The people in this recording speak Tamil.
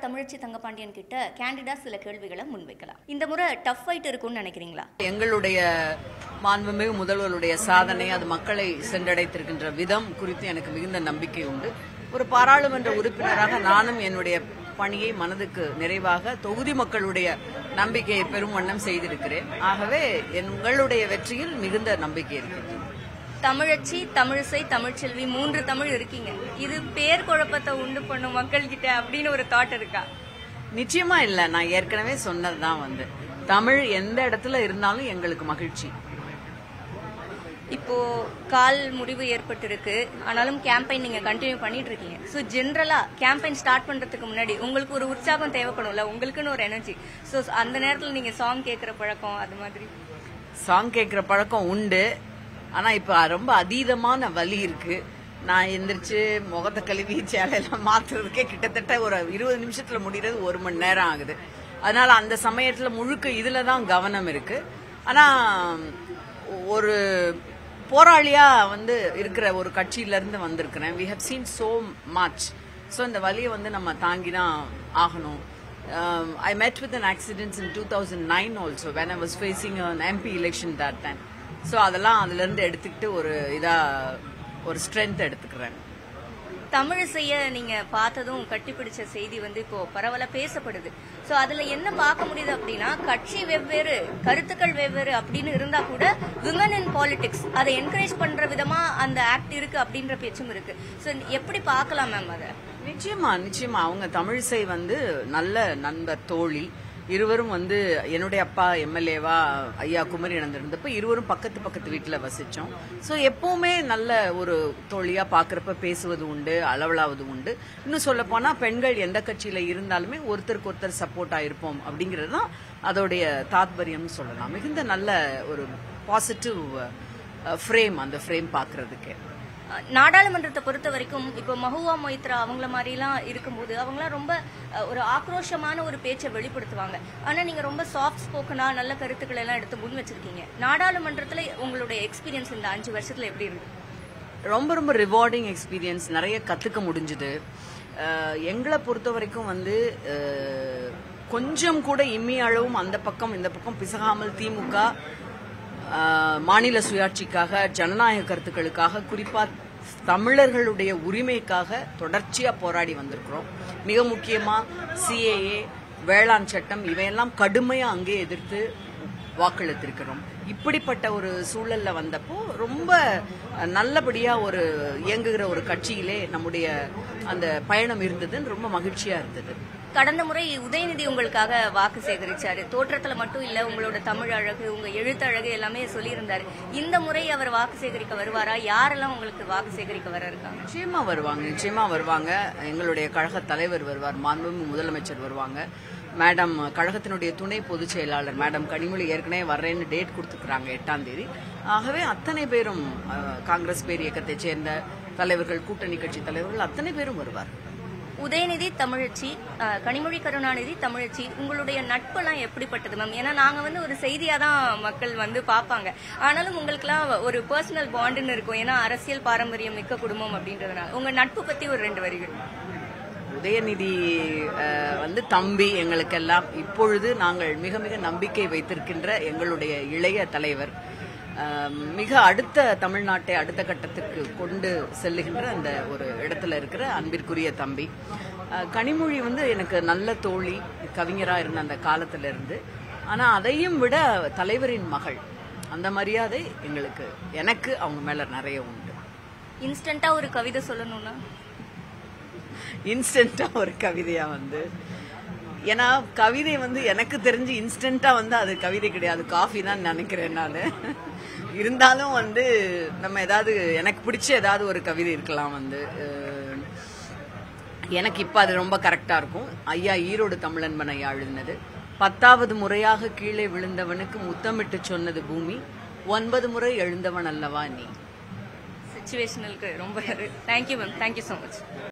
தமிழச்சி தங்கபாண்டியன் கிட்ட கேண்டிடா சில கேள்விகளை முன்வைக்கலாம் இந்த முறை டஃப் ஃபைட் இருக்கும்னு நினைக்கிறீங்களா எங்களுடைய மாண்புமிகு முதல்வருடைய சாதனை அது மக்களை சென்றடைத்திருக்கின்ற விதம் குறித்து எனக்கு மிகுந்த நம்பிக்கை உண்டு ஒரு பாராளுமன்ற உறுப்பினராக நானும் என்னுடைய பணியை மனதுக்கு நிறைவாக தொகுதி மக்களுடைய நம்பிக்கையை பெரும் வண்ணம் செய்திருக்கிறேன் ஆகவே எங்களுடைய வெற்றியில் மிகுந்த நம்பிக்கை இருக்கிறது தமிழச்சி தமிழிசை தமிழ்ச்செல்வி மூன்று தமிழ் இருக்கீங்க இது பேர் குழப்பத்தை உண்டு பண்ணும் மக்கள் கிட்ட அப்படின்னு ஒரு தாட் இருக்கா நிச்சயமா இல்ல நான் ஏற்கனவே சொன்னதுதான் வந்து தமிழ் எந்த இடத்துல இருந்தாலும் எங்களுக்கு மகிழ்ச்சி இப்போ கால் முடிவு ஏற்பட்டிருக்கு ஆனாலும் கேம்பெயின் நீங்க கண்டினியூ பண்ணிட்டு இருக்கீங்க ஸோ ஜென்ரலா கேம்பெயின் ஸ்டார்ட் பண்றதுக்கு முன்னாடி உங்களுக்கு ஒரு உற்சாகம் தேவைப்படும்ல உங்களுக்குன்னு ஒரு எனர்ஜி ஸோ அந்த நேரத்தில் நீங்க சாங் கேட்குற பழக்கம் அது மாதிரி சாங் கேட்கிற பழக்கம் உண்டு ஆனா இப்ப ரொம்ப அதீதமான வலி இருக்கு நான் எந்திரிச்சு முகத்தை கழுவி சேலையெல்லாம் மாத்துறதுக்கே கிட்டத்தட்ட ஒரு இருபது நிமிஷத்துல முடியறது ஒரு மணி நேரம் ஆகுது அதனால அந்த சமயத்துல முழுக்க இதுல தான் கவனம் இருக்கு ஆனா ஒரு போராளியா வந்து இருக்கிற ஒரு கட்சியில இருந்து வந்திருக்கிறேன் we have seen so much so இந்த வலியை வந்து நம்ம தாங்கி தான் ஆகணும் um, I met with an accident in 2009 also when I was facing an MP election that time. So அதெல்லாம் அதுல இருந்து எடுத்துக்கிட்டு ஒரு இதா ஒரு ஸ்ட்ரென்த் எடுத்துக்கிறேன் தமிழிசைய நீங்க பார்த்ததும் கட்டிப்பிடிச்ச செய்தி வந்து இப்போ பரவலா பேசப்படுது சோ அதுல என்ன பார்க்க முடியுது அப்படின்னா கட்சி வெவ்வேறு கருத்துக்கள் வெவ்வேறு அப்படின்னு இருந்தா கூட விமன் இன் பாலிடிக்ஸ் அதை என்கரேஜ் பண்ற விதமா அந்த ஆக்ட் இருக்கு அப்படின்ற பேச்சும் இருக்கு சோ எப்படி பார்க்கலாம் மேம் அதை நிச்சயமா நிச்சயமா அவங்க தமிழிசை வந்து நல்ல நண்பர் தோழி இருவரும் வந்து என்னுடைய அப்பா எம்எல்ஏவா ஐயா குமரி இருந்தப்ப இருவரும் பக்கத்து பக்கத்து வீட்டுல வசிச்சோம் சோ எப்பவுமே நல்ல ஒரு தோழியா பாக்குறப்ப பேசுவது உண்டு அளவலாவது உண்டு இன்னும் சொல்ல போனா பெண்கள் எந்த கட்சியில இருந்தாலுமே ஒருத்தருக்கு ஒருத்தர் சப்போர்ட்டா இருப்போம் அப்படிங்கிறது தான் அதோடைய தாத்பரியம்னு சொல்லலாம் மிகுந்த நல்ல ஒரு பாசிட்டிவ் ஃப்ரேம் அந்த ஃப்ரேம் பாக்குறதுக்கு அஹ் நாடாளுமன்றத்தை பொறுத்த வரைக்கும் இப்போ மஹுவா மொய்த்ரா அவங்கள மாதிரிலாம் இருக்கும்போது அவங்களாம் ரொம்ப அஹ், ஒரு ஆக்ரோஷமான ஒரு பேச்சை வெளிப்படுத்துவாங்க ஆனா நீங்க ரொம்ப சாஃப்ட் ஸ்போக்கனா நல்ல கருத்துக்களை எல்லாம் எடுத்து முன் வச்சிருக்கீங்க நாடாளுமன்றத்துல உங்களுடைய எக்ஸ்பீரியன்ஸ் இந்த அஞ்சு வருஷத்துல எப்படி இருக்கு ரொம்ப ரொம்ப ரிவார்டிங் எக்ஸ்பீரியன்ஸ் நிறைய கத்துக்க முடிஞ்சுது அஹ் எங்களை பொறுத்த வரைக்கும் வந்து அஹ், கொஞ்சம் கூட இம்மி அளவும் அந்த பக்கம் இந்த பக்கம் பிசகாமல் திமுக அஹ், மாநில சுயாட்சிக்காக ஜனநாயக கருத்துக்களுக்காக குறிப்பா தமிழர்களுடைய உரிமைக்காக தொடர்ச்சியா போராடி வந்திருக்கிறோம் மிக முக்கியமா சிஏஏ வேளாண் சட்டம் இவையெல்லாம் கடுமையா அங்கே எதிர்த்து வாக்களித்திருக்கிறோம் இப்படிப்பட்ட ஒரு சூழல்ல வந்தப்போ ரொம்ப நல்லபடியா ஒரு இயங்குகிற ஒரு கட்சியிலே நம்முடைய அந்த பயணம் இருந்ததுன்னு ரொம்ப மகிழ்ச்சியா இருந்தது கடந்த முறை உதயநிதி உங்களுக்காக வாக்கு சேகரிச்சாரு தோற்றத்துல மட்டும் இல்ல உங்களோட தமிழ் அழகு உங்க எழுத்தழகு எல்லாமே சொல்லியிருந்தாரு இந்த முறை அவர் வாக்கு சேகரிக்க வருவாரா யாரெல்லாம் உங்களுக்கு வாக்கு சேகரிக்க வர இருக்காங்க நிச்சயமா வருவாங்க நிச்சயமா வருவாங்க எங்களுடைய கழக தலைவர் வருவார் மாண்புமிகு முதலமைச்சர் வருவாங்க மேடம் கழகத்தினுடைய துணை பொதுச் செயலாளர் மேடம் கனிமொழி ஏற்கனவே வர்றேன்னு டேட் கொடுத்துருக்காங்க எட்டாம் தேதி ஆகவே அத்தனை பேரும் அஹ், காங்கிரஸ் பேர் இயக்கத்தைச் சேர்ந்த தலைவர்கள் கூட்டணி கட்சி தலைவர்கள் அத்தனை பேரும் வருவார் உதயநிதி தமிழச்சி அஹ், கனிமொழி கருணாநிதி தமிழச்சி உங்களுடைய நட்பெல்லாம் எப்படிப்பட்டது மேம் ஏன்னா நாங்க வந்து ஒரு செய்தியா தான் மக்கள் வந்து பார்ப்பாங்க ஆனாலும் உங்களுக்குலாம் ஒரு பர்சனல் பாண்டுன்னு இருக்கும் ஏன்னா அரசியல் பாரம்பரியம் மிக்க குடும்பம் அப்படின்றதுனால உங்க நட்பு பத்தி ஒரு ரெண்டு வரிகள் உதயநிதி அஹ், வந்து தம்பி எங்களுக்கெல்லாம் இப்பொழுது நாங்கள் மிக மிக நம்பிக்கை வைத்திருக்கின்ற எங்களுடைய இளைய தலைவர் அஹ், மிக அடுத்த தமிழ்நாட்டை அடுத்த கட்டத்திற்கு கொண்டு செல்லுகின்ற அந்த ஒரு இடத்துல இருக்கிற அன்பிற்குரிய தம்பி அஹ், கனிமொழி வந்து எனக்கு நல்ல தோழி கவிஞரா இருந்த அந்த காலத்துல இருந்து ஆனா அதையும் விட தலைவரின் மகள் அந்த மரியாதை எங்களுக்கு எனக்கு அவங்க மேல நிறைய உண்டு இன்ஸ்டன்டா ஒரு கவிதை சொல்லணும்னா இன்ஸ்டன்டா ஒரு கவிதையா வந்து ஏன்னா கவிதை வந்து எனக்கு தெரிஞ்சு இன்ஸ்டன்டா வந்து அது கவிதை கிடையாது காஃபி தான் நினைக்கிறேன் நான் இருந்தாலும் வந்து நம்ம ஏதாவது எனக்கு பிடிச்ச ஏதாவது ஒரு கவிதை இருக்கலாம் வந்து அஹ், எனக்கு இப்ப அது ரொம்ப கரெக்டா இருக்கும் ஐயா ஈரோடு தமிழன்பன் ஐயா எழுதினது பத்தாவது முறையாக கீழே விழுந்தவனுக்கு முத்தமிட்டு சொன்னது பூமி ஒன்பது முறை எழுந்தவன் அல்லவா நீ சுச்சுவேஷனலுக்கு ரொம்ப thank you ma'am thank you so much